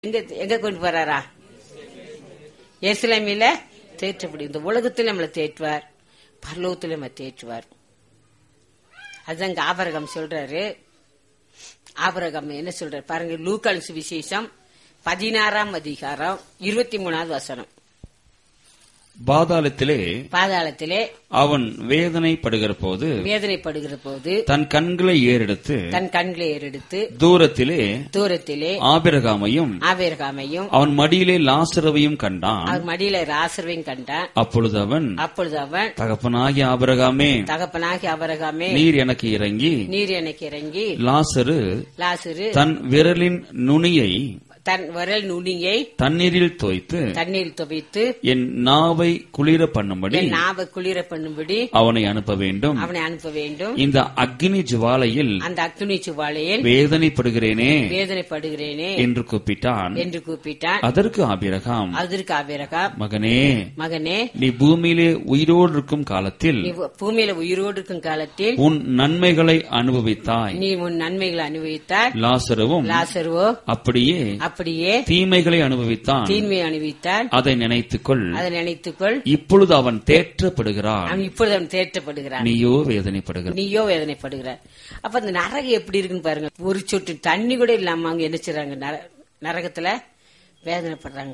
எங்க எங்க கொண்டு போறாரா எருசலேமில தேற்றப்படி இந்த உலகத்தில் நம்மளை தேற்றுவார் பரலோகத்தில் நம்ம தேற்றுவார் அதுதான் இங்க ஆபரகம் சொல்றாரு ஆபரகம் என்ன சொல்றாரு பாருங்க லூக்கால் சுவிசேஷம் பதினாறாம் அதிகாரம் இருபத்தி மூணாவது வசனம் பாதாளத்திலே பாதாளத்திலே அவன் வேதனைப்படுகிற போது வேதனைப்படுகிற போது தன் கண்களை ஏறெடுத்து தன் கண்களை ஏறெடுத்து தூரத்திலே தூரத்திலே ஆபிரகாமையும் ஆவேர்காமையும் அவன் மடியிலே லாசரவையும் கண்டான் அவர் மடியில ராசர்வையும் கண்டான் அப்பொழுது அவன் அப்பொழுது அவன் தகப்பனாகிய ஆபிரகாமே தகப்பனாகி அவரகாமே நீர் எனக்கு இறங்கி நீர் எனக்கு இறங்கி லாசரு லாசுரு தன் விரலின் நுனியை தன் விரல் நுனியை தண்ணீரில் தோய்த்து தண்ணீர் துவைத்து என் நாவை குளிர பண்ணும்படி என் நாவை குளிர பண்ணும்படி அவனை அனுப்ப வேண்டும் அவனை அனுப்ப வேண்டும் இந்த அக்னி ஜுவாலையில் அந்த அக்னி சுவாலையில் வேதனைப்படுகிறேனே வேதனைப்படுகிறேனே என்று கூப்பிட்டான் என்று கூப்பிட்டான் அதற்கு ஆபிரகாம் அதற்கு ஆபிரகா மகனே மகனே நீ பூமியிலே உயிரோடு இருக்கும் காலத்தில் நீ பூமியில உயிரோடு இருக்கும் காலத்தில் உன் நன்மைகளை அனுபவித்தாய் நீ உன் நன்மைகளை அனுபவித்தார் லாசருவும் லாசருவோ அப்படியே அப்படியே தீமைகளை அனுபவித்தான் தீன்மை அனுபவித்தார் அதை நினைத்துக்கொள் அதை நினைத்துக்கொள் இப்பொழுது அவன் தேற்றப்படுகிறான் அவன் இப்பொழுது அவன் தேற்றப்படுகிறான் நீயோ வேதனைப்படுகிறான் நீயோ வேதனைப்படுகிறார் அப்ப அந்த நரகம் எப்படி இருக்குன்னு பாருங்க ஒரு சொட்டு தண்ணி கூட இல்லாம அவங்க என்ன செய்றாங்க நர- நரகத்துல வேதனைப்படுறாங்க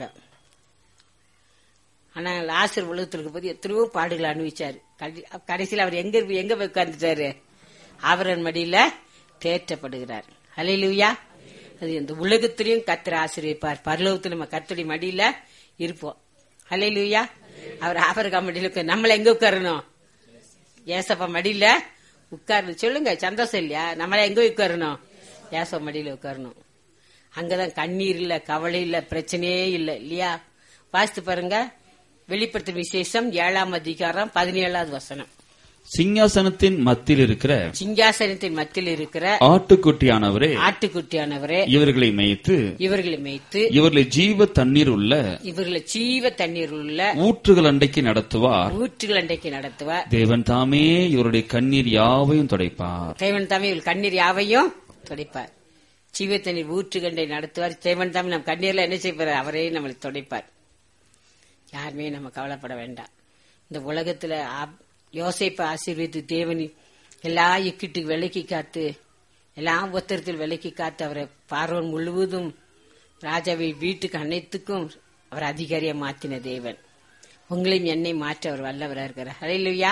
ஆனா லாசர் உலகத்திற்கு போது எத்தனையோ பாடுகளை அனுபவிச்சாரு கடி- கடைசியில் அவர் எங்க எங்க போய் உட்கார்ந்துட்டாரு ஆபரன் மடியில தேற்றப்படுகிறார் ஹalleluya அது இந்த உலகத்திலையும் கத்திர ஆசிரியப்பார் பரலோகத்தில் நம்ம கத்தடி மடியில இருப்போம் ஹalleluya அவர் ஆபரகா மடியில உட்கார் நம்மள எங்க உட்காரணும் ஏசப்பா மடியில உட்கார்ந்து சொல்லுங்க சந்தோஷம் இல்லையா நம்மள எங்க உட்காரணும் ஏசப்பா மடியில உட்காரணும் அங்கதான் கண்ணீர் இல்ல கவலை இல்ல பிரச்சனையே இல்ல இல்லையா வாசித்து பாருங்க வெளிப்படுத்தும் விசேஷம் ஏழாம் அதிகாரம் பதினேழாவது வசனம் சிங்காசனத்தின் மத்தியில் இருக்கிற சிங்காசனத்தின் மத்தியில் இருக்கிற ஆட்டுக்குட்டியானவரே ஆட்டுக்குட்டியானவரே இவர்களை மேய்த்து இவர்களை மேய்த்து இவர்களை ஜீவ தண்ணீர் உள்ள இவர்களை ஜீவ தண்ணீர் உள்ள ஊற்றுகள் அண்டைக்கு நடத்துவார் ஊற்றுகள் அண்டைக்கு நடத்துவார் தேவன் தாமே இவருடைய கண்ணீர் யாவையும் துடைப்பார் தேவன் தாமே இவள் கண்ணீர் யாவையும் துடைப்பார் ஜீவ தண்ணீர் ஊற்றுகண்டை நடத்துவார் தேவன் தாமே நம் கண்ணீர்ல என்ன செய்வார் அவரே நம்மளை துடைப்பார் யாருமே நம்ம கவலைப்பட வேண்டாம் இந்த உலகத்துல ஆப்- யோசேப்பை ஆசீர்வதித்து தேவனி எல்லா இக்கிட்டுக்கு விலக்கி காத்து எல்லா உத்தரத்தில் விலக்கி காத்து அவரை பார்வன் முழுவதும் ராஜாவை வீட்டுக்கு அனைத்துக்கும் அவர் அதிகாரியா மாத்தின தேவன் உங்களையும் என்னை மாற்ற அவர் வல்லவரா இருக்கிறார் ஹalleluya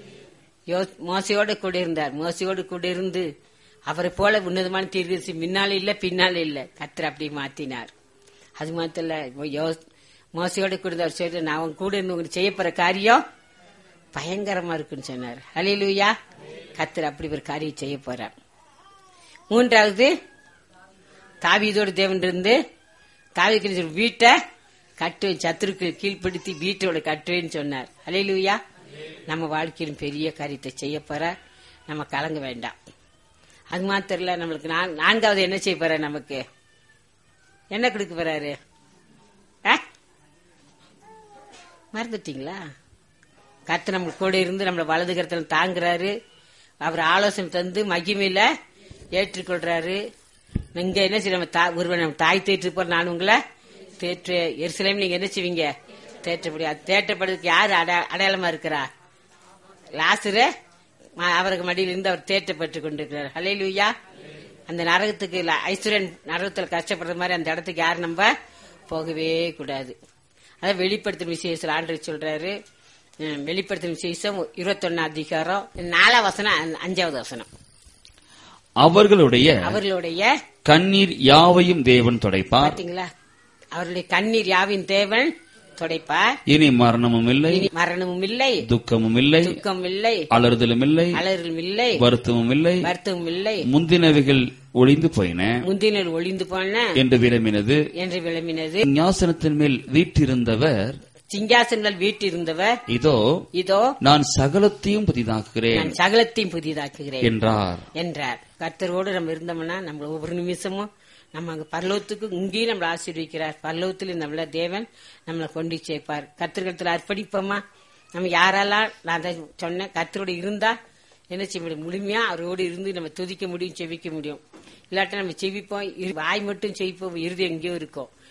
யோ மோசையோடு கூட இருந்தார் மோசையோடு கூட இருந்து அவரை போல உன்னதமான தீர்க்கதரிசி முன்னால இல்ல பின்னால இல்ல கத்தர் அப்படி மாத்தினார் அது மாத்திரம் இல்ல யோ மோசையோடு கூட இருந்தவர் சொல்லி நான் அவன் கூட இருந்து உங்களுக்கு செய்ய போற காரியம் பயங்கரமா இருக்குன்னு சொன்னார் ஹalleluya கத்தர் அப்படி ஒரு காரியம் செய்ய போறார் மூன்றாவது தாவீதோடு தேவன் இருந்து தாவீது வீட்டை கட்டுவேன் சத்துருக்கு கீழ்ப்படுத்தி வீட்டோட கட்டுவேன்னு சொன்னார் அலையிலுயா நம்ம வாழ்க்கையிலும் பெரிய காரியத்தை செய்ய போற நம்ம கலங்க வேண்டாம் அது மாத்திரம் இல்ல நம்மளுக்கு நான்- நான்காவது என்ன செய்ய போற நமக்கு என்ன கொடுக்க போறாரு ஆ? மறந்துட்டீங்களா கத்து நம்ம கூட இருந்து நம்மள வலது கரத்துல தாங்குறாரு அவர் ஆலோசனை தந்து மகிமையில ஏற்றுக்கொள்றாரு நீங்க என்ன செய்ய நம்ம தா- ஒருவன் நம்ம தாய் தேற்று போற நான் உங்களை தேற்று எருசலேம் நீங்க என்ன செய்வீங்க தேற்றப்படி அது தேற்றப்படுறதுக்கு யாரு அட- அடையாளமா இருக்கிறா லாசரு ம- அவருக்கு மடியில் இருந்து அவர் தேற்றப்பட்டு கொண்டிருக்கிறார் ஹalleluya அந்த நரகத்துக்கு ல- ஐஸ்வர்யன் நரகத்துல கஷ்டப்படுற மாதிரி அந்த இடத்துக்கு யாரும் நம்ம போகவே கூடாது அதான் வெளிப்படுத்தும் விசேஷம் ஆண்டு சொல்றாரு உம், வெளிப்படுத்தும் விசேஷம் இருபத்தொன்னு அதிகாரம் நாலாம் வசனம் அ- அஞ்சாவது வசனம் அவர்களுடைய அவர்களுடைய கண்ணீர் யாவையும் தேவன் துடைப்பார் பாத்தீங்களா அவருடைய கண்ணீர் யாவின் தேவன் துடைப்பார் இனி மரணமும் இல்லை இனி மரணமும் இல்லை துக்கமும் இல்லை துக்கம் இல்லை அலறுதலும் இல்லை அலறும் இல்லை வருத்தமும் இல்லை வருத்தமும் இல்லை முந்தினவைகள் ஒளிந்து போயின முந்தினர் ஒளிந்து போன என்று விரும்பினது என்று விளம்பினது ஞாசனத்தின் மேல் வீற்றிருந்தவர் சிங்காசனங்கள் வீட்டிருந்தவர் இதோ இதோ நான் சகலத்தையும் புதிதாக்குகிறேன் நான் சகலத்தையும் புதிதாக்குகிறேன் என்றார் என்றார் கர்த்தரோடு நம்ம இருந்தோம்னா நம்ம ஒவ்வொரு நிமிஷமும் நம்ம அங்க பரலோகத்துக்கு இங்கேயும் நம்மளை ஆசீர்விக்கிறார் பரலோகத்தில் நம்மள தேவன் நம்மளை கொண்டு சேர்ப்பார் கத்திரத்தில் அர்ப்பணிப்போமா நம்ம யாரெல்லாம் நான் தான் சொன்னேன் கர்த்தரோடு இருந்தா என்ன செய்ய முடியும் முழுமையா அவரோடு இருந்து நம்ம துதிக்க முடியும் செவிக்க முடியும் இல்லாட்டி நம்ம செவிப்போம் இரு- வாய் மட்டும் செவிப்போம் இறுதி எங்கேயோ இருக்கும்